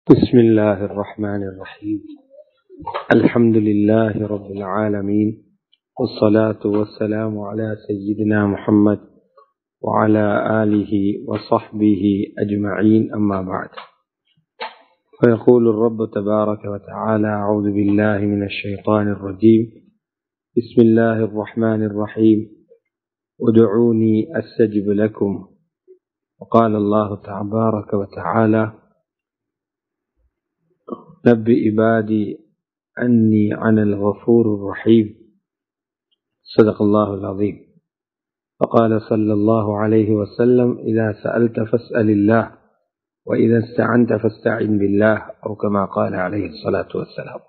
بسم الله الرحمن الرحيم الحمد لله رب العالمين والصلاة والسلام على سيدنا محمد وعلى آله وصحبه أجمعين أما بعد فيقول الرب تبارك وتعالى أعوذ بالله من الشيطان الرجيم بسم الله الرحمن الرحيم ادعوني أستجب لكم وقال الله تبارك وتعالى نبئ عبادي أني أنا الغفور الرحيم صدق الله العظيم وقال صلى الله عليه وسلم إذا سألت فاسأل الله وإذا استعنت فاستعن بالله أو كما قال عليه الصلاة والسلام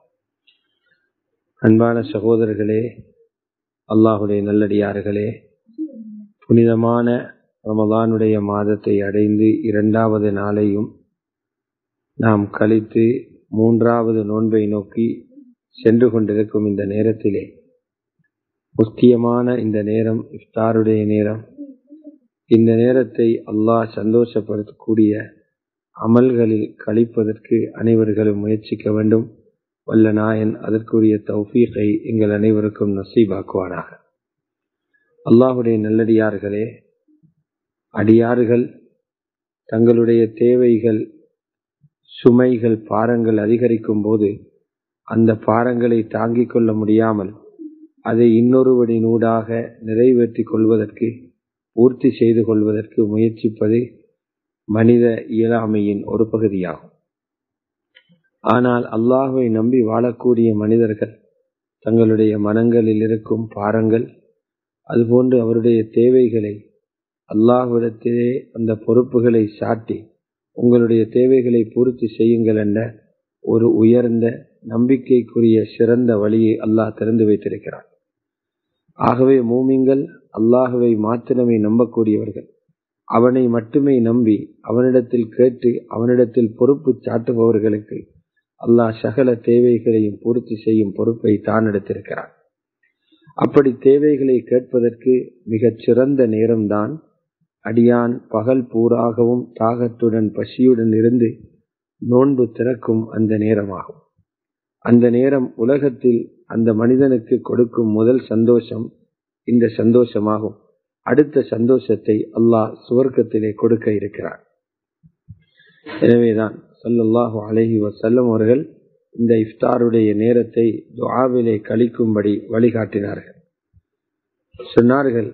அன்பான சகோதரர்களே அல்லாஹுடைய நல்லடியார்களே புனிதமான ரமதானுடைய மாதத்தை அடைந்து இரண்டாவது நாளையும் நாம் கழித்து மூன்றாவது நோன்பை நோக்கி சென்று கொண்டிருக்கும் இந்த நேரத்திலே முக்கியமான இந்த நேரம் இஃப்தாருடைய நேரம் இந்த நேரத்தை அல்லாஹ் சந்தோஷப்படுத்தக்கூடிய அமல்களில் கழிப்பதற்கு அனைவர்களும் முயற்சிக்க வேண்டும் வல்ல நாயன் அதற்குரிய தௌஃபீகை எங்கள் அனைவருக்கும் நசீபாக்குவானாக அல்லாஹுடைய நல்லடியார்களே அடியார்கள் தங்களுடைய தேவைகள் சுமைகள் பாரங்கள் அதிகரிக்கும் போது அந்த பாரங்களை தாங்கிக் கொள்ள முடியாமல் அதை இன்னொருவனினூடாக நிறைவேற்றி கொள்வதற்கு பூர்த்தி செய்து கொள்வதற்கு முயற்சிப்பது மனித இயலாமையின் ஒரு பகுதியாகும் ஆனால் அல்லாஹுவை நம்பி வாழக்கூடிய மனிதர்கள் தங்களுடைய மனங்களில் இருக்கும் பாரங்கள் அதுபோன்று அவருடைய தேவைகளை அல்லாஹ்விடத்திலே அந்த பொறுப்புகளை சாட்டி உங்களுடைய தேவைகளை பூர்த்தி செய்யுங்கள் என்ற ஒரு உயர்ந்த நம்பிக்கைக்குரிய சிறந்த வழியை அல்லாஹ் திறந்து வைத்திருக்கிறார் ஆகவே மூமிங்கள் அல்லாஹுவை மாத்திரமே நம்பக்கூடியவர்கள் அவனை மட்டுமே நம்பி அவனிடத்தில் கேட்டு அவனிடத்தில் பொறுப்பு சாட்டுபவர்களுக்கு அல்லாஹ் சகல தேவைகளையும் பூர்த்தி செய்யும் பொறுப்பை தான் எடுத்திருக்கிறார் அப்படி தேவைகளை கேட்பதற்கு மிகச் சிறந்த நேரம்தான் அடியான் பகல் பூராகவும் தாகத்துடன் பசியுடன் இருந்து நோன்பு திறக்கும் அந்த நேரமாகும் அந்த நேரம் உலகத்தில் அந்த மனிதனுக்கு கொடுக்கும் முதல் சந்தோஷம் இந்த சந்தோஷமாகும் அடுத்த சந்தோஷத்தை அல்லாஹ் சுவர்க்கத்திலே கொடுக்க இருக்கிறார் எனவேதான் சல்லல்லாஹு அலஹி வசல்லம் அவர்கள் இந்த இஃப்தாருடைய நேரத்தை துவாவிலே கழிக்கும்படி வழிகாட்டினார்கள் சொன்னார்கள்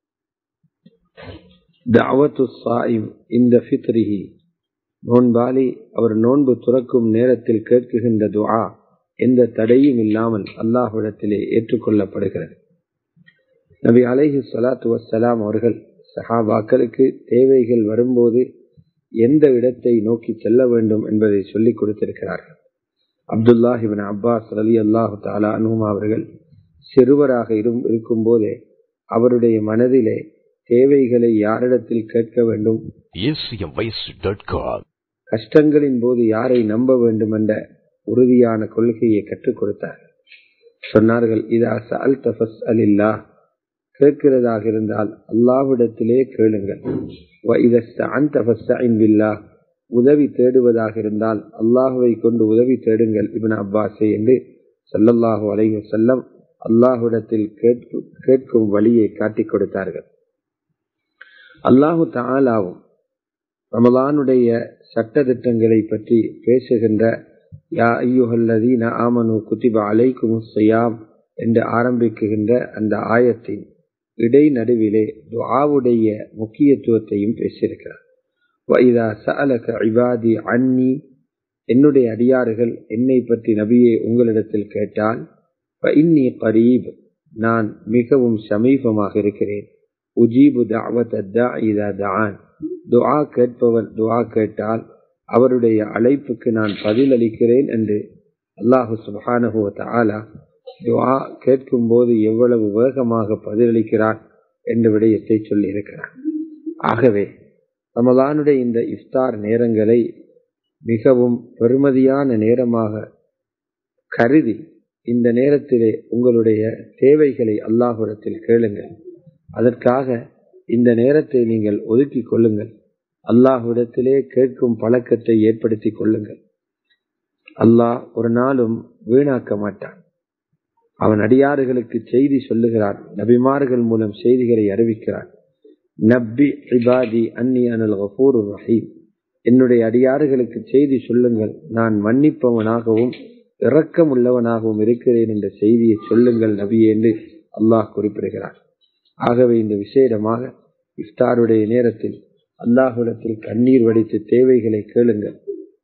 தாவத்து சாயிம் இந்த ஃபித்ரிஹி நோன்பாலி அவர் நோன்பு துறக்கும் நேரத்தில் கேட்குகின்ற துஆ எந்த தடையும் இல்லாமல் அல்லாஹ்விடத்திலே ஏற்றுக்கொள்ளப்படுகிறது நபி அலைஹி சலாத்து வசலாம் அவர்கள் சஹாபாக்களுக்கு தேவைகள் வரும்போது எந்த இடத்தை நோக்கி செல்ல வேண்டும் என்பதை சொல்லிக் கொடுத்திருக்கிறார்கள் அப்துல்லாஹிபின் அப்பாஸ் அலி அல்லாஹு தாலா அனுமா அவர்கள் சிறுவராக இருக்கும் போதே அவருடைய மனதிலே தேவைகளை யாரிடத்தில் கேட்க வேண்டும் கஷ்டங்களின் போது யாரை நம்ப வேண்டும் என்ற உறுதியான கொள்கையை கற்றுக் கொடுத்தார்கள் சொன்னார்கள் இதா சால் தபஸ் அலில்லா கேட்கிறதாக இருந்தால் அல்லாவிடத்திலே கேளுங்கள் உதவி தேடுவதாக இருந்தால் அல்லாஹுவை கொண்டு உதவி தேடுங்கள் இபின் அப்பாஸே என்று சல்லல்லாஹு அலைஹி செல்லம் அல்லாஹுடத்தில் கேட்கும் வழியை காட்டிக் கொடுத்தார்கள் அல்லாஹு தாலாவும் ரமலானுடைய சட்ட திட்டங்களை பற்றி பேசுகின்ற யா ஐயுஹல்லதீன ஆமனு குத்திப அலைக்கும் செய்யாம் என்று ஆரம்பிக்குகின்ற அந்த ஆயத்தின் இடைநடுவிலே துஆவுடைய முக்கியத்துவத்தையும் பேசியிருக்கிறார் வைதா சஅலக இபாதி அன்னி என்னுடைய அடியார்கள் என்னை பற்றி நபியை உங்களிடத்தில் கேட்டால் இன்னி கரீப் நான் மிகவும் சமீபமாக இருக்கிறேன் உஜீபு தாவத் அத்தா இதா தான் துஆ கேட்பவர் துஆ கேட்டால் அவருடைய அழைப்புக்கு நான் பதில் அளிக்கிறேன் என்று அல்லாஹு சுபானஹுவ தாலா துஆ கேட்கும் போது எவ்வளவு வேகமாக பதிலளிக்கிறார் என்ற விடயத்தை சொல்லி இருக்கிறார் ஆகவே ரமலானுடைய இந்த இஃப்தார் நேரங்களை மிகவும் பெருமதியான நேரமாக கருதி இந்த நேரத்திலே உங்களுடைய தேவைகளை அல்லாஹுரத்தில் கேளுங்கள் அதற்காக இந்த நேரத்தை நீங்கள் ஒதுக்கிக் கொள்ளுங்கள் அல்லாஹ்விடத்திலே கேட்கும் பழக்கத்தை ஏற்படுத்திக் கொள்ளுங்கள் அல்லாஹ் ஒரு நாளும் வீணாக்க மாட்டான் அவன் அடியாறுகளுக்கு செய்தி சொல்லுகிறான் நபிமார்கள் மூலம் செய்திகளை அறிவிக்கிறான் நப்பி இபாதி அன்னி அனல் கபூர் ரஹீம் என்னுடைய அடியாறுகளுக்கு செய்தி சொல்லுங்கள் நான் மன்னிப்பவனாகவும் இரக்கம் உள்ளவனாகவும் இருக்கிறேன் என்ற செய்தியை சொல்லுங்கள் நபி என்று அல்லாஹ் குறிப்பிடுகிறார் ஆகவே இந்த விசேடமாக இஃப்தாருடைய நேரத்தில் அல்லாஹுடத்தில் கண்ணீர் வடித்து தேவைகளை கேளுங்கள்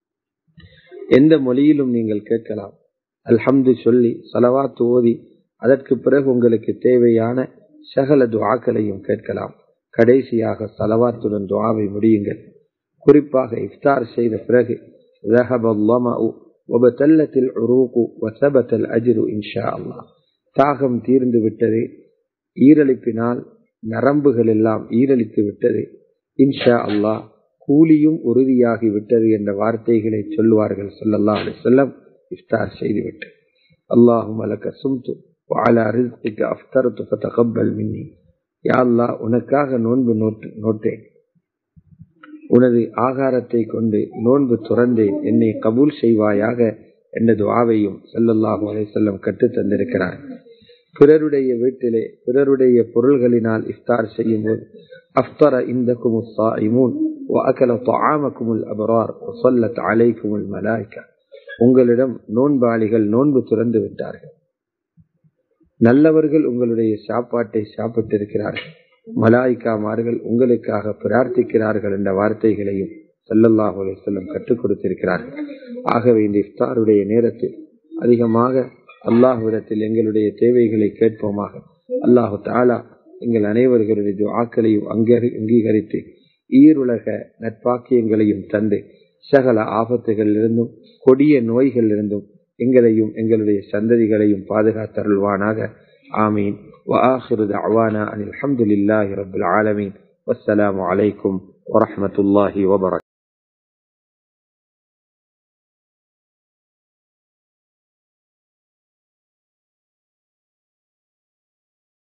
எந்த மொழியிலும் நீங்கள் கேட்கலாம் அல்ஹம்து சொல்லி சலவாத்து ஓதி அதற்கு பிறகு உங்களுக்கு தேவையான சகல துவாக்களையும் கேட்கலாம் கடைசியாக சலவாத்துடன் துவாவை முடியுங்கள் குறிப்பாக இஃப்தார் செய்த பிறகு ذهب الظمأ وبتلت العروق وثبت الأجر إن شاء الله தாகம் தீர்ந்து விட்டது ஈரலிப்பினால் நரம்புகள் எல்லாம் ஈரலித்து விட்டது இன்ஷா அல்லாஹ் கூலியும் உறுதியாகி விட்டது என்ற வார்த்தைகளை சொல்லுவார்கள் சொல்லல்லா அலி சொல்லம் இஃப்தார் செய்துவிட்டு அல்லாஹும் அலக்க சும்து வாழா ரிஸ்திக்கு அஃப்தரத்து ஃபதகப்பல் மின்னி யா அல்லாஹ் உனக்காக நோன்பு நோட்டு நோட்டேன் உனது ஆகாரத்தை கொண்டு நோன்பு துறந்தேன் என்னை கபூல் செய்வாயாக என்ற துவாவையும் செல்லல்லாஹு அலை செல்லம் கற்று தந்திருக்கிறார் பிறருடைய வீட்டிலே பிறருடைய பொருள்களினால் இஃப்தார் செய்யும் போது அஃப்தர இந்தக்கும் சாயிமூன் وأكل طعامكم الأبرار وصلت عليكم الملائكة உங்களிடம் நோன்பாளிகள் நோன்பு துறந்து விட்டார்கள் நல்லவர்கள் உங்களுடைய சாப்பாட்டை சாப்பிட்டிருக்கிறார்கள் மலாய்க்காமார்கள் உங்களுக்காக பிரார்த்திக்கிறார்கள் என்ற வார்த்தைகளையும் சல்லல்லாஹு அலிசல்லம் கற்றுக் கொடுத்திருக்கிறார்கள் ஆகவே இந்த இஃப்தாருடைய நேரத்தில் அதிகமாக அல்லாஹுவிடத்தில் எங்களுடைய தேவைகளை கேட்போமாக அல்லாஹு தாலா எங்கள் அனைவர்களுடைய துஆக்களையும் அங்கீகரித்து ஈருலக நட்பாக்கியங்களையும் தந்து சகல ஆபத்துகளிலிருந்தும் கொடிய நோய்களிலிருந்தும் எங்களையும் எங்களுடைய சந்ததிகளையும் பாதுகாத்தருள்வானாக ஆமீன் وآخر دعوانا أن الحمد لله رب العالمين والسلام عليكم ورحمة الله وبركاته